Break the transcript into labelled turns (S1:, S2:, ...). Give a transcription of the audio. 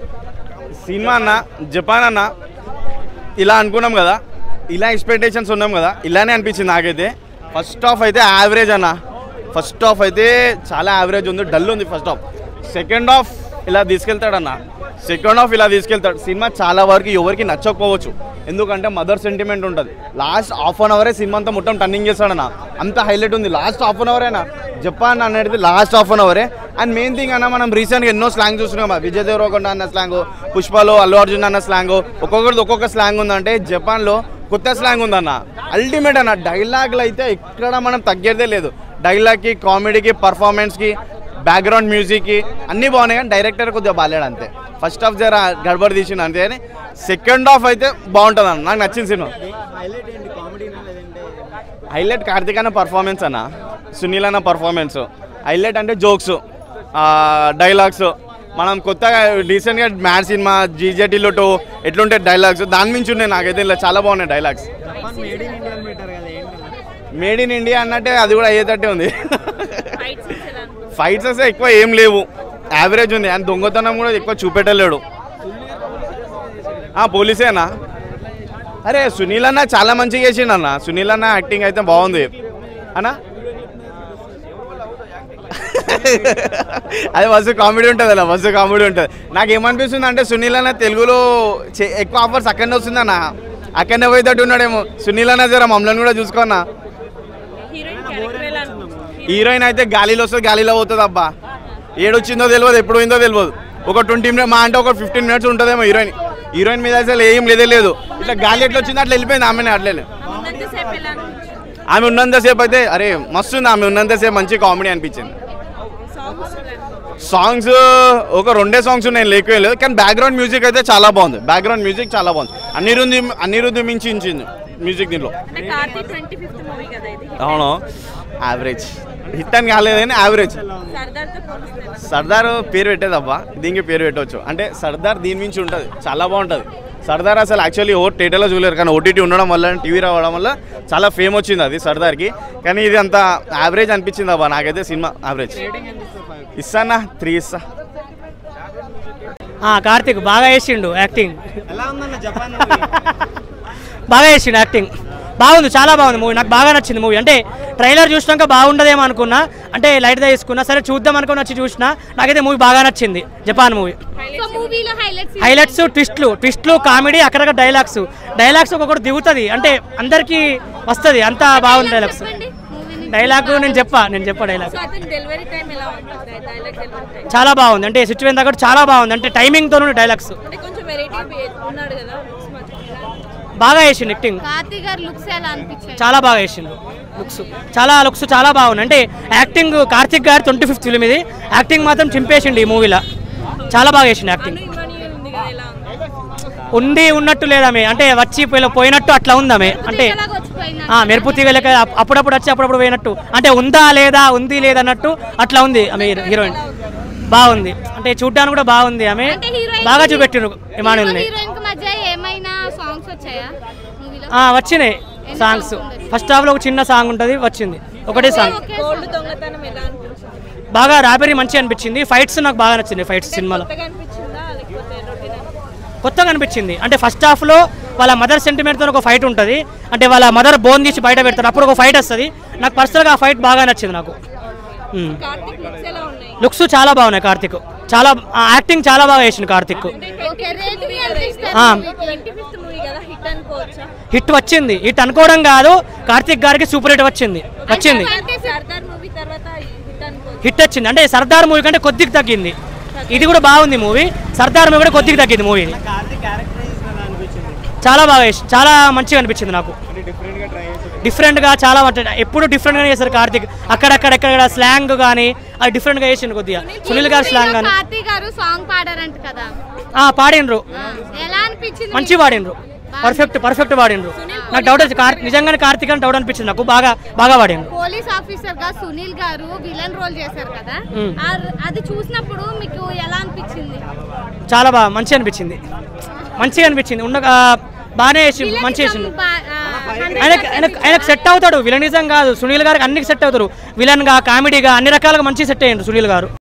S1: Cinema అన్న Japan అన్న ఇలా అనుకున్నాం కదా ఇలా ఎక్స్పెక్టేషన్స్ ఉన్నాం కదా ఇలానే అనిపించింది నాకైతే ఫస్ట్ హాఫ్ అయితే యావరేజ్ అన్న ఫస్ట్ హాఫ్ అయితే చాలా యావరేజ్ ఉంది డల్ ఉంది ఫస్ట్ హాఫ్ సెకండ్ హాఫ్ ఇలా తీసుకెళ్తాడన్న సెకండ్ హాఫ్ ఇలా తీసుకెళ్తాడు సినిమా చాలా వరకు ఎవరికి నచ్చకపోవచ్చు ఎందుకంటే మదర్ సెంటిమెంట్ ఉంటుంది లాస్ట్ హాఫ్ అన్ అవరే సినిమా అంతా మొత్తం టర్నింగ్ చేస్తాడన్న అంత హైలైట్ ఉంది లాస్ట్ హాఫ్ అన్ అవరేనా జపాన్ అనేది లాస్ట్ హాఫ్ అన్ అవరే అండ్ మెయిన్ థింగ్ అన్న మనం రీసెంట్గా ఎన్నో స్లాంగ్ చూస్తున్నాం విజయ్ దేవరకొండ అన్న స్లాంగ్ పుష్పలో అల్లు అర్జున్ అన్న స్లాంగ్ ఒక్కొక్కరిది ఒక్కొక్క స్లాంగ్ ఉందంటే జపాన్లో కొత్త స్లాంగ్ ఉందన్న అల్టిమేట్ అన్న డైలాగ్లు అయితే ఎక్కడ మనం తగ్గేదే లేదు డైలాగ్కి కామెడీకి పర్ఫార్మెన్స్కి బ్యాక్గ్రౌండ్ మ్యూజిక్కి అన్నీ బాగున్నాయి కానీ డైరెక్టర్ కొద్దిగా బాగాలేడు అంతే ఫస్ట్ హాఫ్ జర గడబడి తీసిన అంతే కానీ సెకండ్ హాఫ్ అయితే బాగుంటుంది అన్న నాకు నచ్చిన సినిమా
S2: హైలైట్ ఏంటి కామెడీనా లేదంటే
S1: హైలైట్ కార్తిక్ అన్న పర్ఫార్మెన్స్ అన్న సునీల్ అన్న పర్ఫార్మెన్స్ హైలైట్ అంటే జోక్స్ డైలాగ్స్ మనం కొత్తగా రీసెంట్గా మ్యాడ్ సినిమా జీజేటీలో టూ ఎట్లుంటే డైలాగ్స్ దాని మించి ఉన్నాయి నాకైతే ఇలా చాలా బాగున్నాయి dialogues
S2: Japan made in India అని పెట్టారు కదా ఏంటి
S1: మేడ్ ఇన్ ఇండియా అన్నట్టే అది కూడా అయ్యేటట్టే ఉంది
S3: ఫైట్ సీన్స్ ఎలా అనిపించింది
S1: ఫైట్స్ వస్తే ఎక్కువ ఏం లేవు యావరేజ్ ఉంది అండ్ దొంగతనం కూడా ఎక్కువ చూపెట్టలేడు ఆ, పోలీసేనా అరే సునీల్ అన్న చాలా మంచిగా చేసిండు అన్న సునీల్ అన్న యాక్టింగ్ అయితే బాగుంది అన్నా అది మస్తు కామెడీ ఉంటుంది అలా మస్తు కామెడీ ఉంటుంది నాకు ఏమనిపిస్తుంది అంటే సునీల్ అన్న తెలుగులో చే- ఎక్కువ ఆఫర్స్ అక్కడనే వస్తుందన్న అక్కడనే పోయేటట్టు ఉన్నాడేమో సునీల్ అన్న జర మమ్మల్ని కూడా చూసుకోన్నా
S3: హీరోయిన్ క్యారెక్టర్ ఎలా అనిపించింది
S1: హీరోయిన్ అయితే గాలిలో వస్తుంది గాలిలో పోతుంది అబ్బా ఏడొచ్చిందో తెలియదు ఎప్పుడు పోయిందో తెలియదు ఒక ట్వంటీ మినిట్ మా అంటే ఒక ఫిఫ్టీన్ మినిట్స్ ఉంటుందేమో హీరోయిన్ హీరోయిన్ మీద అసలు ఏం లేదే లేదు ఇట్లా గాలి ఎట్లా వచ్చిందో అట్లా వెళ్ళిపోయింది ఆమెనే అట్లే
S3: ఉన్నంతసేపు ఎలా అనిపించింది
S1: ఆమె ఉన్నంతసేపు అయితే అరే మస్తు ఉంది ఆమె ఉన్నంతసేపు మంచి కామెడీ అనిపించింది
S3: సాంగ్స్ ఎలా అనిపించింది?
S1: సాంగ్స్ ఒక రెండే సాంగ్స్ ఉన్నాయి లేకపోతే లేదు కానీ బ్యాక్గ్రౌండ్ మ్యూజిక్ అయితే చాలా బాగుంది బ్యాక్గ్రౌండ్ మ్యూజిక్ చాలా బాగుంది అనిరుద్ధి అనిరుద్ధి మించి ఇచ్చింది మ్యూజిక్ దీంట్లో
S3: అంటే కార్తీక్ ట్వంటీ ఫిఫ్త్ మూవీ కదా ఇది
S1: అవును యావరేజ్ హిట్ అని కాలేదు కానీ యావరేజ్
S3: సర్దార్తో పోలిస్తే
S1: సర్దార్ పేరు పెట్టేదబ్బా దీనికి పేరు పెట్టవచ్చు అంటే సర్దార్ దీని మించి ఉంటుంది చాలా బాగుంటుంది సర్దార్ అసలు యాక్చువల్లీ ఓ థియేటర్లో చూడలేరు కానీ ఓటీటీ ఉండడం వల్ల టీవీ రావడం వల్ల చాలా ఫేమ్ వచ్చింది అది సర్దార్కి కానీ ఇది అంత యావరేజ్ అనిపించింది అబ్బా నాకైతే సినిమా యావరేజ్ ఇస్తానా త్రీ ఇస్తా
S4: ఆ, కార్తిక్ బాగా చేసిండు యాక్టింగ్
S2: ఎలా ఉందన్న జపాన్ మూవీ
S4: బాగా చేసిండు యాక్టింగ్ బాగుంది చాలా బాగుంది మూవీ నాకు బాగా నచ్చింది మూవీ అంటే ట్రైలర్ చూసినాక బాగుండదేమో అనుకున్నా అంటే లైట్గా తీసుకున్నా సరే చూద్దాం అనుకుని వచ్చి చూసిన నాకైతే మూవీ బాగా నచ్చింది జపాన్ మూవీ
S5: సో మూవీలో హైలైట్స్
S4: హైలైట్స్ ట్విస్ట్లు ట్విస్ట్లు కామెడీ అక్కడక్కడ డైలాగ్స్ డైలాగ్స్ ఒక్కొక్కటి దిగుతుంది అంటే అందరికీ వస్తుంది అంత బాగుంది డైలాగ్స్
S5: చెప్పండి మూవీని
S4: డైలాగ్ నేను చెప్పా నేను చెప్పా డైలాగ్
S3: సో అతని డెలివరీ టైం ఎలా ఉంటుంది డైలాగ్ డెలివరీ టైం
S4: చాలా బాగుంది అంటే సిచ్యువేషన్ దగ్గర చాలా బాగుంది అంటే టైమింగ్తో డైలాగ్స్
S3: అంటే కొంచెం వెరైటీ ఉన్నాడు కదా looks మాత్రం ఎలా అనిపించింది?
S4: బాగా చేసిండు యాక్టింగ్
S5: కార్తీక్ గారు లుక్స్ ఎలా అనిపించాయి
S4: చాలా బాగా చేసిండు లుక్స్ చాలా లుక్స్ చాలా బాగుంది అంటే యాక్టింగ్ కార్తిక్ గారి ట్వంటీ ఫిఫ్త్ ఫిల్మ్ ఇది యాక్టింగ్ మాత్రం చింపేసిండు ఈ మూవీలో చాలా బాగా చేసిండు యాక్టింగ్
S3: అను ఇవన్నీ ఉంది కదా ఎలా ఉంది
S4: ఉంది ఉన్నట్టు లేదామె అంటే వచ్చి పోయి- పోయినట్టు అట్లా ఉందామె అంటే
S5: ఎలాగ వచ్చిపోయింది
S4: ఆ, మెరుపు తీగలక అప్- అప్పుడప్పుడు వచ్చి అప్పుడప్పుడు పోయినట్టు అంటే ఉందా లేదా ఉంది లేదా అన్నట్టు అట్లా ఉంది ఆమె హీరో- హీరోయిన్ బాగుంది అంటే చూడ్డానికి కూడా బాగుంది ఆమె
S5: అంటే హీరోయిన్
S4: బాగా చూపెట్టిరు ఇమానుల్ని
S5: హీరోయిన్ కి మధ్య ఏమైనా సాంగ్స్ వచ్చాయా మూవీలో
S4: ఆ, వచ్చినాయి సాంగ్స్ ఫస్ట్ హాఫ్ లో ఒక చిన్న సాంగ్ ఉంటుంది వచ్చింది ఒకటే సాంగ్
S3: గోల్డ్ దొంగతనం ఎలా అనిపించింది
S4: బాగా రాబరీ మంచి అనిపించింది ఫైట్స్ నాకు బాగా నచ్చింది ఫైట్స్ సినిమాలో
S3: కొత్తగా అనిపించిందా లేకపోతే రొటీన్
S4: కొత్తగా అనిపించింది అంటే ఫస్ట్ హాఫ్లో వాళ్ళ మదర్ సెంటిమెంట్తో ఒక ఫైట్ ఉంటుంది అంటే వాళ్ళ మదర్ బోన్ తీసి బయట పెడతారు అప్పుడు ఒక ఫైట్ వస్తుంది నాకు పర్సనల్గా ఆ ఫైట్ బాగా నచ్చింది నాకు
S3: కార్తీక్ లుక్స్ ఎలా ఉన్నాయి
S4: లుక్స్ చాలా బాగున్నాయి కార్తిక్ చాలా యాక్టింగ్ చాలా బాగా చేసింది కార్తిక్
S5: ఓకే రేటింగ్ ఎంత ఇస్తారు
S4: ఆ.
S3: ట్వంటీ ఫిఫ్త్ మూవీ కదా హిట్ అనుకోవచ్చా
S4: హిట్ వచ్చింది హిట్ అనుకోవడం కాదు కార్తిక్ గారికి సూపర్ హిట్ వచ్చింది వచ్చింది
S3: అంటే సర్దార్ మూవీ తర్వాత హిట్ అనుకోవచ్చు
S4: హిట్ వచ్చింది అంటే సర్దార్ మూవీ కంటే కొద్దిగా తగ్గింది ఇది కూడా బాగుంది మూవీ సర్దార్ మూవీ కూడా కొద్దిగా తగ్గింది మూవీని
S2: కార్తీక్ క్యారెక్టరైజేషన్ ఎలా అనిపించింది
S4: చాలా బాగా చేసి చాలా మంచిగా అనిపించింది నాకు
S2: అంటే డిఫరెంట్గా ట్రై చేసి
S4: డిఫరెంట్గా చాలా అంటే ఎప్పుడు డిఫరెంట్గా చేస్తారు కార్తిక్ అక్కడక్కడ ఎక్కడ స్లాంగ్ కానీ అది డిఫరెంట్గా చేసిండు కొద్దిగా సునీల్ గారి స్లాంగ్ కానీ
S5: కార్తీక్ గారు సాంగ్ పాడారంట కదా
S4: ఆ, పాడిండ్రు
S5: ఆ, ఎలా అనిపించింది
S4: మంచి పాడిండ్రు పర్ఫెక్ట్ పర్ఫెక్ట్ పాడిండ్రు నాకు డౌట్ వచ్చి కార్ నిజంగానే కార్తిక్ అని డౌట్ అనిపించింది నాకు బాగా బాగా పాడిండ్రు
S5: పోలీస్ ఆఫీసర్ గా సునీల్ గారు విలన్ రోల్ చేశారు కదా
S4: మ్మ్.
S5: ఆ- అది చూసినప్పుడు మీకు ఎలా అనిపించింది
S4: చాలా బాగా మంచిగా అనిపించింది మంచిగా అనిపించింది ఉన్న ఆ, బాగానే చేసి మంచి చేసిండు
S5: విలనిజం బా- ఆ,
S4: ఆయనకు ఆయనకు ఆయనకు సెట్ అవుతాడు విలనిజం కాదు సునీల్ గారికి అన్నికి సెట్ అవుతారు విలన్ గా కామెడీగా అన్ని రకాలుగా మంచి సెట్ అయ్యిండు సునీల్ గారు